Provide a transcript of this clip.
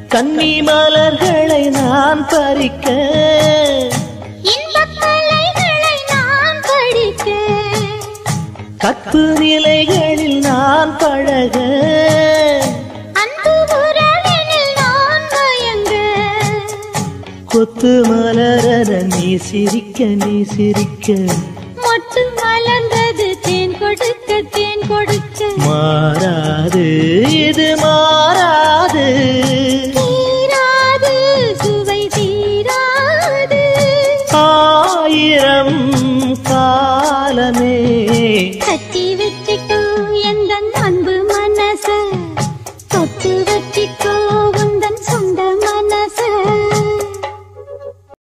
கன்னி மலர்களை நான் பறிக்க இன்பக் கலைகளை நான் படிக்க கற்பு நிலைகளில் நான் பழக அன்பு உறவினில் நான் மயங்க கொத்து மலரத நீ சிரிக்க நீ சிரிக்க மொட்டு மலர்ந்தது தேன் கொடுக்க தேன் கொடுக்க மாறாது இது மாறாது தீராது சுவை தீராது ஆயிரம் காலமே கட்டி